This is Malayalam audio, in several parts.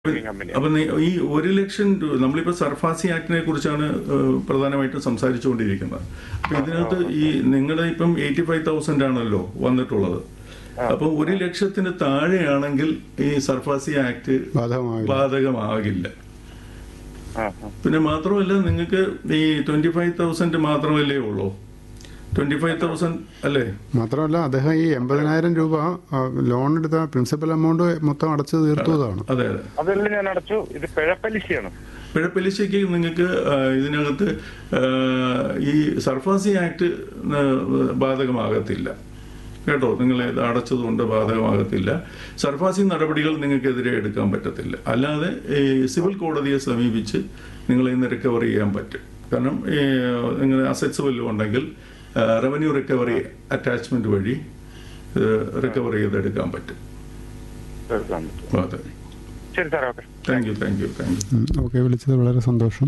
കമ്പനി അപ്പൊ നീ- ഈ ഒരു ലക്ഷം രൂപ നമ്മളിപ്പോ സർഫാസി ആക്ടിനെ കുറിച്ചാണ് ഏഹ്, പ്രധാനമായിട്ടും സംസാരിച്ചുകൊണ്ടിരിക്കുന്നത് അപ്പൊ ഇതിനകത്ത് ഈ നിങ്ങളുടെ ഇപ്പം എയ്റ്റി ഫൈവ് തൗസൻഡ് ആണല്ലോ വന്നിട്ടുള്ളത് അപ്പൊ ഒരു ലക്ഷത്തിന് താഴെയാണെങ്കിൽ ഈ സർഫാസി ആക്ട് ബാധകമാവില്ല ബാധകമാകില്ല ആ ആ. പിന്നെ മാത്രമല്ല നിങ്ങൾക്ക് ഈ ട്വന്റി ഫൈവ് തൗസൻഡ് മാത്രമല്ലേ ഉള്ളൂ ട്വന്റി ഫൈവ് തൗസൻഡ് അല്ലേ മാത്രമല്ല അദ്ദേഹം ഈ എൺപതിനായിരം രൂപ ആ, ലോൺ എടുത്ത പ്രിൻസിപ്പൽ എമൗണ്ട് മൊത്തം അടച്ചു തീർത്തതാണ് അതെ അതെ അതെല്ലാം ഞാൻ അടച്ചു ഇത് പിഴപ്പലിശയാണ് പിഴപ്പലിശയ്ക്ക് നിങ്ങൾക്ക് ആ, ഇതിനകത്ത് ആ, ഈ സർഫാസി ആക്ട് ആ, ബാധകമാകത്തില്ല കേട്ടോ നിങ്ങൾ ഇത് അടച്ചതുകൊണ്ട് ബാധകമാകത്തില്ല സർഫാസി നടപടികൾ നിങ്ങൾക്കെതിരെ എടുക്കാൻ പറ്റത്തില്ല അല്ലാതെ ഈ സിവിൽ കോടതിയെ സമീപിച്ച് നിങ്ങൾ ഇന്ന് റിക്കവർ ചെയ്യാൻ പറ്റും കാരണം ഈ നിങ്ങൾ അസറ്റ്സ് വല്ലതും ഉണ്ടെങ്കിൽ റവന്യൂ റിക്കവറി അറ്റാച്ച്മെന്റ് വഴി റിക്കവർ ചെയ്തെടുക്കാൻ പറ്റും തീർക്കാൻ പറ്റും അതെ ശരി സാറേ okay thank you thank you thank you okay വിളിച്ചത് വളരെ സന്തോഷം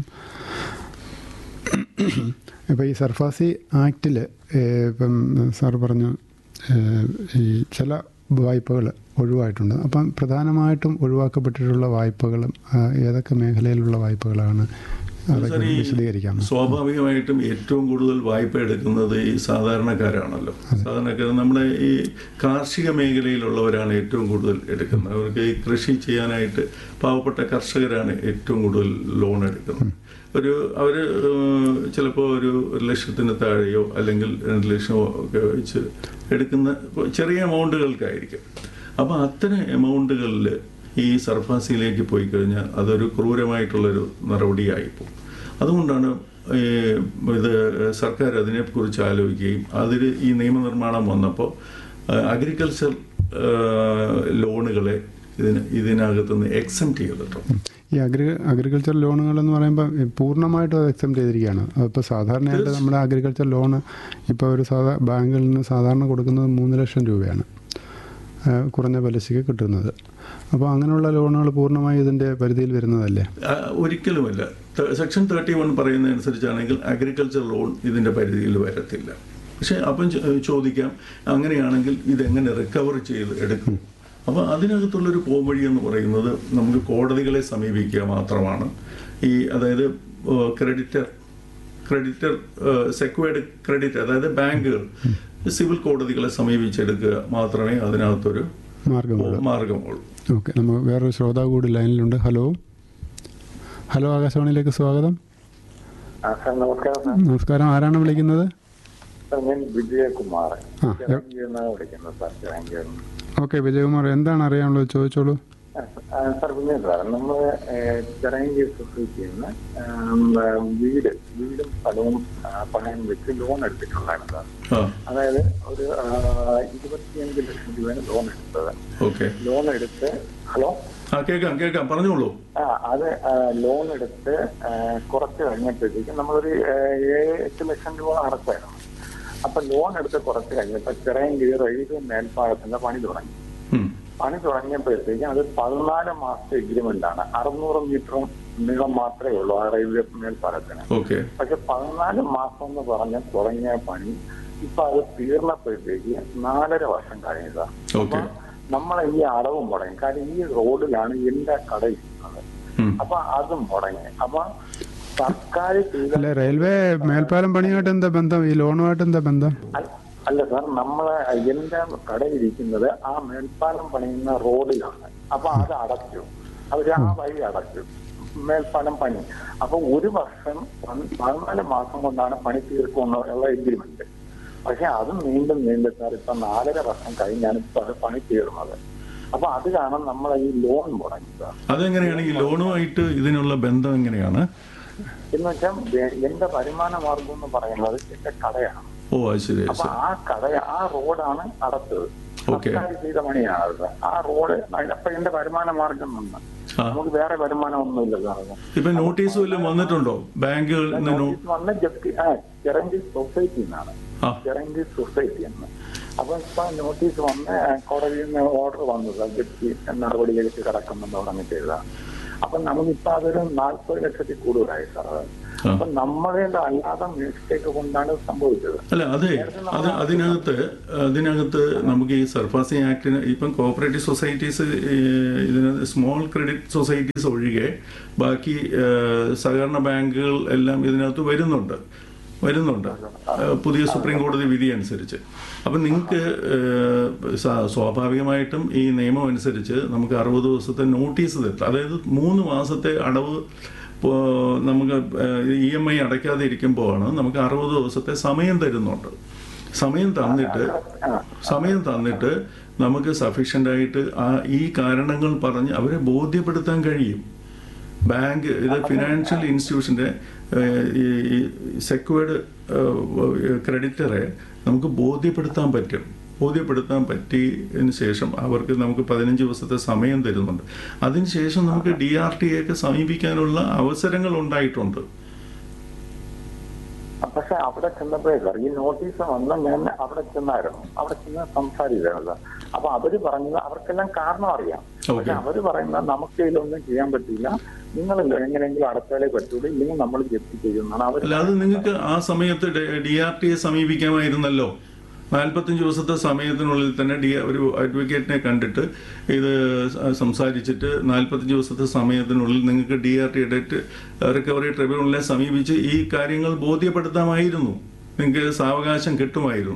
ഇപ്പോൾ ഈ സർഫാസി ആക്റ്റിൽ ഇപ്പം സാർ പറഞ്ഞു ഏഹ്, ഈ ചില വായ്പകൾ ഒഴിവായിട്ടുണ്ട് അപ്പം പ്രധാനമായിട്ടും ഒഴിവാക്കപ്പെട്ടിട്ടുള്ള വായ്പകളും ആ, ഏതൊക്കെ മേഖലയിലുള്ള വായ്പകളാണ് അതൊക്കെ സാർ, ഈ വിശദീകരിക്കാം സ്വാഭാവികമായിട്ടും ഏറ്റവും കൂടുതൽ വായ്പ എടുക്കുന്നത് ഈ സാധാരണക്കാരാണല്ലോ സാധാരണക്കാർ നമ്മുടെ ഈ കാർഷിക മേഖലയിലുള്ളവരാണ് ഏറ്റവും കൂടുതൽ എടുക്കുന്നത് അവർക്ക് ഈ കൃഷി ചെയ്യാനായിട്ട് പാവപ്പെട്ട കർഷകരാണ് ഏറ്റവും കൂടുതൽ ലോൺ എടുക്കുന്നത് ഒരു അവർ ചിലപ്പോൾ ഒരു ഒരു ലക്ഷത്തിന് താഴെയോ അല്ലെങ്കിൽ രണ്ട് ലക്ഷമോ ഒക്കെ വെച്ച് എടുക്കുന്ന ചെറിയ എമൗണ്ടുകൾക്കായിരിക്കും അപ്പോൾ അത്തരം എമൗണ്ടുകളിൽ ഈ സർഫാസിയിലേക്ക് പോയി കഴിഞ്ഞാൽ അതൊരു ക്രൂരമായിട്ടുള്ളൊരു നടപടിയായിപ്പോകും അതുകൊണ്ടാണ് ഈ ഇത് സർക്കാർ അതിനെക്കുറിച്ച് ആലോചിക്കുകയും അതിൽ ഈ നിയമനിർമ്മാണം വന്നപ്പോൾ അഗ്രികൾച്ചർ ലോണുകളെ ഇതിന് ഇതിനകത്തുനിന്ന് എക്സെപ്റ്റ് ചെയ്തിട്ടുണ്ട് ഈ അഗ്രി അഗ്രികൾച്ചർ ലോണുകൾ എന്ന് പറയുമ്പോൾ ഈ പൂർണ്ണമായിട്ടും അത് എക്സെപ്റ്റ് ചെയ്തിരിക്കുകയാണ് അപ്പോൾ സാധാരണയായിട്ട് നമ്മുടെ അഗ്രികൾച്ചർ ലോണ് ഇപ്പോൾ ഒരു സാധാ ബാങ്കിൽ നിന്ന് സാധാരണ കൊടുക്കുന്നത് മൂന്ന് ലക്ഷം രൂപയാണ് ആ, കുറഞ്ഞ പലിശയ്ക്ക് കിട്ടുന്നത് അപ്പോൾ അങ്ങനെയുള്ള ലോണുകൾ പൂർണ്ണമായി ഇതിൻ്റെ പരിധിയിൽ വരുന്നതല്ലേ ആ, ഒരിക്കലുമല്ല ത- സെക്ഷൻ തേർട്ടി വൺ പറയുന്നതനുസരിച്ചാണെങ്കിൽ അഗ്രികൾച്ചർ ലോൺ ഇതിന്റെ പരിധിയിൽ വരത്തില്ല പക്ഷെ അപ്പം ചോ- ചോദിക്കാം അങ്ങനെയാണെങ്കിൽ ഇതെങ്ങനെ റിക്കവർ ചെയ്ത് എടുക്കും അപ്പോൾ അതിനകത്തുള്ളൊരു പോംവഴി എന്ന് പറയുന്നത് നമുക്ക് കോടതികളെ സമീപിക്കുക മാത്രമാണ് ഈ അതായത് ക്രെഡിറ്റർ ക്രെഡിറ്റർ സെക്വേർഡ് ക്രെഡിറ്റ് അതായത് ബാങ്കുകൾ സിവിൽ കോടതികളെ സമീപിച്ചെടുക്കുക മാത്രമേ അതിനകത്തൊരു മാർഗമുള്ളൂ മാർഗമുള്ളൂ ഓക്കെ നമുക്ക് വേറൊരു ശ്രോതാവ് കൂടി ലൈനിലുണ്ട് ഹലോ ഹലോ ആകാശവാണിയിലേക്ക് സ്വാഗതം ആ, സാർ നമസ്കാരം സാർ നമസ്കാരം ആരാണ് വിളിക്കുന്നത് സാർ ഞാൻ വിജയകുമാർ ആ, എ- ചിറങ്കിയിൽ നിന്നാണ് വിളിക്കുന്നത് സാർ ചിറങ്കിയിൽ നിന്ന്. ഓക്കെ വിജയകുമാർ എന്താണ് അറിയാനുള്ളത് ചോദിച്ചോളൂ ആ, ആ, സാർ പിന്നെ സാർ നമ്മൾ ചിറങ്കി സൊസൈറ്റിയിൽ നിന്ന് ആം, ആ, വീട് വീടും സ്ഥലവും ആ, പണയം വെച്ച് ലോൺ എടുത്തിട്ടുള്ളതാണ് സാർ ആ അതായത് ഒരു ആ, ഇരുപത്തിയഞ്ച് ലക്ഷം രൂപയാണ് ലോൺ എടുത്തത് ഓക്കെ ലോൺ എടുത്ത് ഹലോ ആ കേൾക്കാം കേൾക്കാം പറഞ്ഞോളൂ ആ അത് ലോൺ എടുത്ത് ആ, കുറച്ച് കഴിഞ്ഞപ്പോഴത്തേക്കും നമ്മളൊരു ആ, ഏഴ് എട്ട് ലക്ഷം രൂപ അടച്ചായിരുന്നു അപ്പൊ ലോൺ എടുത്ത് കുറച്ച് കഴിഞ്ഞപ്പോ ചിറയൻകിരി റെയിൽവേ മേൽപ്പാലത്തിന്റെ പണി തുടങ്ങി ഉം. പണി തുടങ്ങിയപ്പോഴത്തേക്കും അത് പതിനാല് മാസത്തെ എഗ്രിമെന്റ് ആണ് അറുന്നൂറ് മീറ്ററും നീളം മാത്രമേ ഉള്ളൂ ആ റെയിൽവേ മേൽപ്പാലത്തിന് ഓക്കെ പക്ഷെ പതിനാല് മാസം എന്ന് പറഞ്ഞ് തുടങ്ങിയ പണി ഇപ്പൊ അത് തീർന്നപ്പോഴത്തേക്ക് നാലര വർഷം കഴിഞ്ഞതാ ഓക്കെ നമ്മളെ ഈ അടവ് മുടങ്ങി കാര്യം ഈ റോഡിലാണ് എന്റെ കട ഇരിക്കുന്നത് ഉം. അപ്പൊ അതും മുടങ്ങി അപ്പൊ സർക്കാർ ചെയ്ത അല്ല റെയിൽവേ മേൽപ്പാലം പണിയായിട്ട് എന്താ ബന്ധം ഈ ലോണുമായിട്ട് എന്താ ബന്ധം അല്ല- അല്ല സാർ നമ്മളെ എന്റെ കടയിരിക്കുന്നത് ആ മേൽപ്പാലം പണിയുന്ന റോഡിലാണ് അപ്പൊ അത് അടച്ചു അവര് ആ വഴി അടച്ചു മേൽപ്പാലം പണി അപ്പൊ ഒരു വർഷം പൻ- പതിനാല് മാസം കൊണ്ടാണ് പണി തീർക്കുമെന്നുള്ള എഗ്രിമെന്റ് പക്ഷെ അത് വീണ്ടും വീണ്ടും സാർ ഇപ്പൊ നാലര വർഷം കഴിഞ്ഞാണ് ഇപ്പൊ അത് പണി തീർന്നത് അപ്പൊ അത് കാരണം നമ്മളെ ഈ ലോൺ മുടങ്ങി സാർ അതെങ്ങനെയാണ് ഈ ലോണുമായിട്ട് ഇതിനുള്ള ബന്ധം എങ്ങനെയാണ് എന്ന് വെച്ചാൽ എന്റെ വരുമാന മാർഗം എന്ന് പറയുന്നത് എന്റെ കടയാണ് ഓ അത് ശരി അത് അപ്പൊ ശരി ആ കട ആ റോഡാണ് അടച്ചത് ഓക്കെ സർക്കാർ ചെയ്ത പണിയാണ് അത് ആ റോഡ് അപ്പൊ എന്റെ വരുമാന മാർഗം നിന്ന് ആ നമുക്ക് വേറെ വരുമാനം ഒന്നുമില്ല സാറേ ഇപ്പൊ നോട്ടീസ് വല്ലതും വന്നിട്ടുണ്ടോ ബാങ്കുകളിൽ നിന്ന് നോ- നോട്ടീസ് വന്ന ജപ്തി ആ ചിറങ്കി സൊസൈറ്റി എന്നാണ് ആ ചിറങ്കി സൊസൈറ്റി എന്ന് അപ്പൊ ഇപ്പൊ നോട്ടീസ് വന്ന് കോടതിയിൽ നിന്ന് ഓർഡർ വന്നത് ജപ്തി നടപടിയിലേക്ക് കടക്കുമെന്ന് പറഞ്ഞ് ചെയ്ത അപ്പൊ നമുക്കിപ്പോ അതൊരു നാൽപ്പത് ലക്ഷത്തിൽ കൂടുതലായി സാർ അത് ആ. അപ്പൊ നമ്മളുടെ അല്ലാതെ മിസ്റ്റേക്ക് കൊണ്ടാണ് ഇത് സംഭവിച്ചത് അല്ല അതെ അത് അതിനകത്ത് അതിനകത്ത് നമുക്ക് ഈ സർഫാസിംഗ് ആക്ടിന് ഇപ്പം കോപ്പറേറ്റീവ് സൊസൈറ്റീസ് ഇതിനകത്ത് സ്മോൾ ക്രെഡിറ്റ് സൊസൈറ്റീസ് ഒഴികെ ബാക്കി ഏഹ്, സഹകരണ ബാങ്കുകൾ എല്ലാം ഇതിനകത്ത് വരുന്നുണ്ട് വരുന്നുണ്ട് ഏഹ്, പുതിയ സുപ്രീം കോടതി വിധി അനുസരിച്ച് അപ്പം നിങ്ങൾക്ക് ഏഹ്, സ്വാ- സ്വാഭാവികമായിട്ടും ഈ നിയമം അനുസരിച്ച് നമുക്ക് അറുപത് ദിവസത്തെ നോട്ടീസ് തരും അതായത് മൂന്ന് മാസത്തെ അടവ് ഇപ്പോൾ നമുക്ക് ഇ എം ഐ അടയ്ക്കാതെ ഇരിക്കുമ്പോഴാണ് നമുക്ക് അറുപത് ദിവസത്തെ സമയം തരുന്നുണ്ട് സമയം തന്നിട്ട് സമയം തന്നിട്ട് നമുക്ക് സഫീഷ്യൻ്റ് ആയിട്ട് ആ ഈ കാരണങ്ങൾ പറഞ്ഞ് അവരെ ബോധ്യപ്പെടുത്താൻ കഴിയും ബാങ്ക് ഇത് ഫിനാൻഷ്യൽ ഇൻസ്റ്റിറ്റ്യൂഷൻ്റെ ഈ സെക്വേർഡ് ക്രെഡിറ്ററെ നമുക്ക് ബോധ്യപ്പെടുത്താൻ പറ്റും ബോധ്യപ്പെടുത്താൻ പറ്റിയതിന് ശേഷം അവർക്ക് നമുക്ക് പതിനഞ്ച് ദിവസത്തെ സമയം തരുന്നുണ്ട് അതിനുശേഷം നമുക്ക് ഡി ആർ ടി ഒക്കെ സമീപിക്കാനുള്ള അവസരങ്ങൾ ഉണ്ടായിട്ടുണ്ട് പക്ഷെ അവിടെ ചെന്നപ്പോഴേ സാർ ഈ നോട്ടീസ് വന്ന ഞാൻ അവിടെ ചെന്നായിരുന്നു അവിടെ ചെന്ന് സംസാരിച്ചായിരുന്നു അപ്പൊ അവര് പറഞ്ഞത് അവർക്കെല്ലാം കാരണം അറിയാം Okay. പക്ഷെ അവര് പറയുന്നത് നമുക്ക് ഇതിലൊന്നും ചെയ്യാൻ പറ്റില്ല നിങ്ങൾ എങ്ങനെയെങ്കിലും അടച്ചാലേ പറ്റുള്ളൂ ഇല്ലെങ്കിൽ നമ്മൾ ജപ്തി ചെയ്യുന്നതാണ് അവർ അല്ലാതെ നിങ്ങൾക്ക് ആ സമയത്ത് ഡി ആർ ടിയെ സമീപിക്കാമായിരുന്നല്ലോ നാൽപ്പത്തഞ്ച് ദിവസത്തെ സമയത്തിനുള്ളിൽ തന്നെ ഡി ഒരു അഡ്വക്കേറ്റിനെ കണ്ടിട്ട് ഇത് സ- സംസാരിച്ചിട്ട് നാൽപ്പത്തഞ്ച് ദിവസത്തെ സമയത്തിനുള്ളിൽ നിങ്ങൾക്ക് D R T debt recovery ട്രിബ്യൂണലിനെ സമീപിച്ച് ഈ കാര്യങ്ങൾ ബോധ്യപ്പെടുത്താമായിരുന്നു നിങ്ങൾക്ക് സാവകാശം കിട്ടുമായിരുന്നു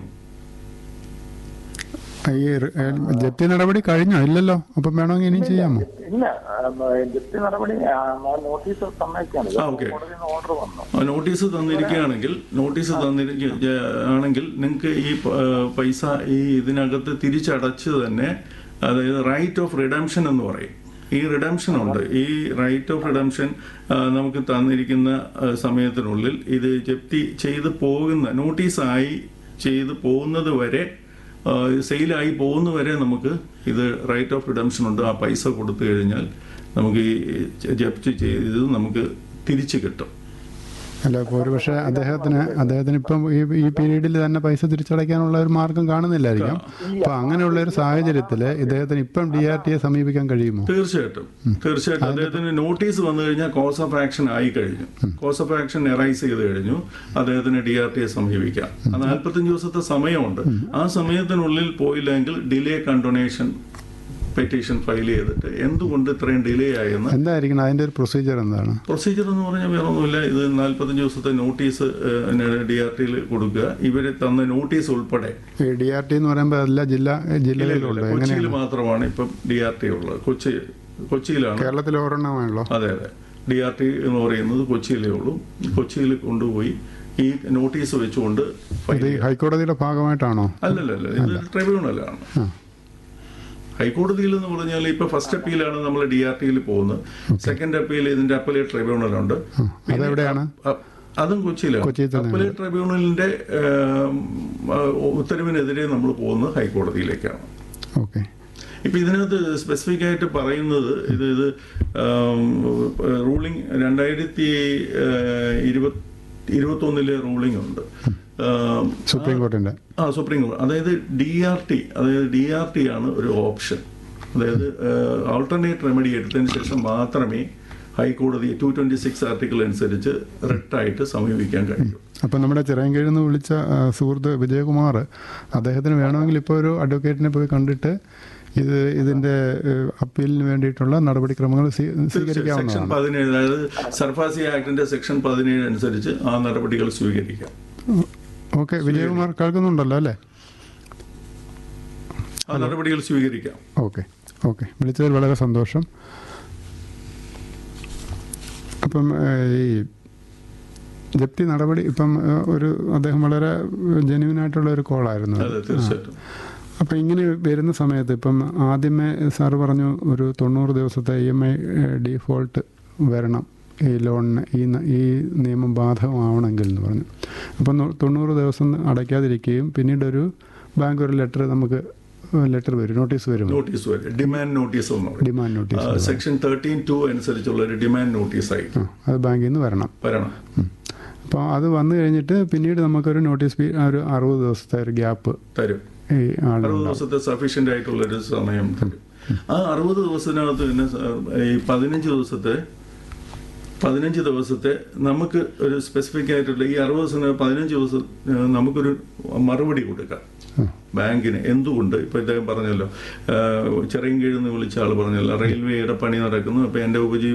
ഈ റി- ഏ, ജപ്തി നടപടി കഴിഞ്ഞോ ഇല്ലല്ലോ അപ്പം വേണമെങ്കിൽ ഇനിയും ചെയ്യാമോ ഇല്ല ഉം, ജപ്തി നടപടി ആ, നോട്ടീസ് സമ്മതിക്കാണ് ആ, okay. കോടതിയിൽ നിന്ന് ഓർഡർ വന്നു ആ, നോട്ടീസ് തന്നിരിക്കുകയാണെങ്കിൽ നോട്ടീസ് തന്നിരിക്കുക ആണെങ്കിൽ നിങ്ങൾക്ക് ഈ പ- ആ, പൈസ ഈ ഇതിനകത്ത് തിരിച്ചടച്ച് തന്നെ അതായത് റൈറ്റ് ഓഫ് റിഡംഷൻ എന്ന് പറയും ഈ റിഡംഷൻ ഉണ്ട് ഈ റൈറ്റ് ഓഫ് റിഡംഷൻ നമുക്ക് തന്നിരിക്കുന്ന ആ, സമയത്തിനുള്ളിൽ ഇത് ജപ്തി ചെയ്ത് പോകുന്ന നോട്ടീസായി ചെയ്ത് പോകുന്നത് വരെ സെയിലായി പോകുന്ന വരെ നമുക്ക് ഇത് റൈറ്റ് ഓഫ് റിഡംഷൻ ഉണ്ട് ആ പൈസ കൊടുത്തു കഴിഞ്ഞാൽ നമുക്ക് ഈ ജപ്തി ചെയ്ത് നമുക്ക് തിരിച്ചു കിട്ടും അല്ല ഇപ്പോൾ ഒരു പക്ഷേ അദ്ദേഹത്തിന് അദ്ദേഹത്തിന് ഇപ്പം ഈ ഈ പീരീഡിൽ തന്നെ പൈസ തിരിച്ചടയ്ക്കാനുള്ള ഒരു മാർഗം കാണുന്നില്ലായിരിക്കാം അപ്പോൾ അങ്ങനെയുള്ള ഒരു സാഹചര്യത്തിൽ ഇദ്ദേഹത്തിന് ഇപ്പം ഡി ആർ ടിയെ സമീപിക്കാൻ കഴിയുമോ തീർച്ചയായിട്ടും തീർച്ചയായിട്ടും അദ്ദേഹത്തിന് നോട്ടീസ് വന്നു കഴിഞ്ഞാൽ കോസ് ഓഫ് ആക്ഷൻ ആയി കഴിഞ്ഞു കോസ് ഓഫ് ആക്ഷൻ എറൈസ് ചെയ്ത് കഴിഞ്ഞു അദ്ദേഹത്തിന് ഡി ആർ ടിയെ സമീപിക്കാം ആ നാൽപ്പത്തഞ്ച് ദിവസത്തെ സമയമുണ്ട് ആ സമയത്തിനുള്ളിൽ പോയില്ലെങ്കിൽ ഡിലേ കണ്ടൊണേഷൻ പെറ്റീഷൻ ഫയൽ ചെയ്തിട്ട് എന്തുകൊണ്ട് ഇത്രയും ഡിലേ ആയെന്ന് എന്തായിരിക്കണം അതിൻ്റെ ഒരു പ്രൊസീജിയർ എന്താണ് പ്രൊസീജിയർ എന്ന് പറഞ്ഞാൽ വേറെ ഒന്നുമില്ല ഇത് നാൽപ്പത്തഞ്ച് ദിവസത്തെ നോട്ടീസ് ഡി ആർ ടിയിൽ കൊടുക്കുക ഇവരെ തന്ന നോട്ടീസ് ഉൾപ്പെടെ ഈ ഡി ആർ ടി എന്ന് പറയുമ്പോൾ എല്ലാ ജില്ലാ ജില്ലകളിലുണ്ട് കൊച്ചിയിൽ എങ്ങനെയാണ് മാത്രമാണ് ഇപ്പം ഡി ആർ ടി ഉള്ളത് കൊച്ചി കൊച്ചിയിലാണ് കേരളത്തിൽ ഒരെണ്ണമാണല്ലോ അതെ അതെ ഡി ആർ ടി എന്ന് പറയുന്നത് കൊച്ചിയിലേ ഉള്ളൂ കൊച്ചിയിൽ കൊണ്ടുപോയി ഈ നോട്ടീസ് വെച്ചുകൊണ്ട് ഫയൽ ഇത് ഈ ചെയ്യുക. ഹൈക്കോടതിയുടെ ഭാഗമായിട്ടാണോ അല്ലല്ലല്ല ഇത് ട്രൈബ്യൂണലാണ് ആ ഹൈക്കോടതിയിൽ എന്ന് പറഞ്ഞാൽ ഇപ്പൊ ഫസ്റ്റ് അപ്പീലാണ് നമ്മൾ ഡി ആർ ടിയിൽ പോകുന്നത് സെക്കൻഡ് അപ്പീൽ ഇതിന്റെ അപ്പലേറ്റ് ട്രൈബ്യൂണലുണ്ട് പിന്നെ അതെവിടെയാണ്? അ- അതും കൊച്ചിയിലാണ് കൊച്ചിയിൽ തന്നെയാണ്. അപ്പലേറ്റ് ട്രൈബ്യൂണലിന്റെ ഏം, ആ, ഉത്തരവിനെതിരെ നമ്മൾ പോകുന്നത് ഹൈക്കോടതിയിലേക്കാണ് ഓക്കെ ഇപ്പൊ ഇതിനകത്ത് സ്പെസിഫിക് ആയിട്ട് പറയുന്നത് ഇത് ഇത് റൂളിംഗ് രണ്ടായിരത്തി ഇരുപത്തി ഇരുപത്തൊന്നിലെ റൂളിംഗ് ഉണ്ട് ആം, സുപ്രീം കോർട്ടിൻ്റെ ആ സുപ്രീം കോടതി അതായത് ഡി ആർ ടി അതായത് ഡി ആർ ടി ആണ് ഒരു ഓപ്ഷൻ അതായത് ആൾട്ടർനേറ്റ് റെമഡി എടുത്തതിന് ശേഷം മാത്രമേ ഹൈക്കോടതി ടു ട്വന്റി സിക്സ് ആർട്ടിക്കിൾ അനുസരിച്ച് റിട്ടായിട്ട് സമീപിക്കാൻ കഴിയൂ അപ്പം നമ്മുടെ ചിറയൻകീഴിൽ നിന്ന് വിളിച്ച ആ, സുഹൃത്ത് വിജയകുമാർ അദ്ദേഹത്തിന് വേണമെങ്കിൽ ഇപ്പോൾ ഒരു അഡ്വക്കേറ്റിനെ പോയി കണ്ടിട്ട് ഇത് ഇതിൻ്റെ ഏഹ്, അപ്പീലിന് വേണ്ടിയിട്ടുള്ള നടപടിക്രമങ്ങൾ സ്വീ- സെക്ഷൻ സ്വീകരിക്കാവുന്നതാണ് പതിനേഴ് അതായത് സർഫാസി ആക്ടിന്റെ സെക്ഷൻ പതിനേഴ് അനുസരിച്ച് ആ നടപടികൾ സ്വീകരിക്കാം ഓക്കെ വിജയകുമാർ കേൾക്കുന്നുണ്ടല്ലോ അല്ലേ ആ നടപടികൾ സ്വീകരിക്കാം ഓക്കെ ഓക്കെ വിളിച്ചതിൽ വളരെ സന്തോഷം അപ്പം ഏഹ്, ഈ ജപ്തി നടപടി ഇപ്പം ഏഹ്, ഒരു അദ്ദേഹം വളരെ ജെന്യൂൻ ആയിട്ടുള്ള ഒരു കോളായിരുന്നു അതെ തീർച്ചയായിട്ടും അപ്പം ഇങ്ങനെ വരുന്ന സമയത്ത് ഇപ്പം ആദ്യമേ സാറ് പറഞ്ഞു ഒരു തൊണ്ണൂറ് ദിവസത്തെ ഇ എം ഐ ഡിഫോൾട്ട് വരണം ഈ ലോണിന് ഈ ന- ഈ നിയമം ബാധകമാവണമെങ്കിൽ എന്ന് പറഞ്ഞു അപ്പം നു- തൊണ്ണൂറ് ദിവസം അടയ്ക്കാതിരിക്കുകയും പിന്നീട് ഒരു ബാങ്ക് ഒരു ലെറ്റർ നമുക്ക് ലെറ്റർ വരും നോട്ടീസ് വരും നോട്ടീസ് വരും ഡിമാൻഡ് നോട്ടീസ് എന്ന് പറയും demand notice section thirteen two അനുസരിച്ചുള്ള ഒരു ഡിമാൻഡ് നോട്ടീസായി ആ അത് ബാങ്കിൽ നിന്ന് വരണം വരണം അപ്പോൾ അത് വന്നു കഴിഞ്ഞിട്ട് പിന്നീട് നമുക്കൊരു നോട്ടീസ് പീ- ആ ഒരു അറുപത് ദിവസത്തെ ഒരു ഗ്യാപ്പ് തരും ഈ അറുപത് ആളുണ്ടാവും ദിവസത്തെ സഫീഷ്യന്റ് ആയിട്ടുള്ള ഒരു സമയം തരും ആ അറുപത് ദിവസത്തിനകത്ത് തന്നെ സ- ഈ പതിനഞ്ച് ദിവസത്തെ പതിനഞ്ച് ദിവസത്തെ നമുക്ക് ഒരു സ്പെസിഫിക് ആയിട്ടുള്ള ഈ അറുപത് ദിവസം പതിനഞ്ച് ദിവസം ഏഹ്, നമുക്കൊരു മറുപടി കൊടുക്കാം ബാങ്കിന് എന്തുകൊണ്ട് ഇപ്പൊ ഇദ്ദേഹം പറഞ്ഞല്ലോ ഏഹ്, ചെറിയൻകീഴിൽ നിന്ന് വിളിച്ച ആൾ പറഞ്ഞല്ലോ റെയിൽവേയുടെ പണി നടക്കുന്നു അപ്പൊ എന്റെ ഉപജീവ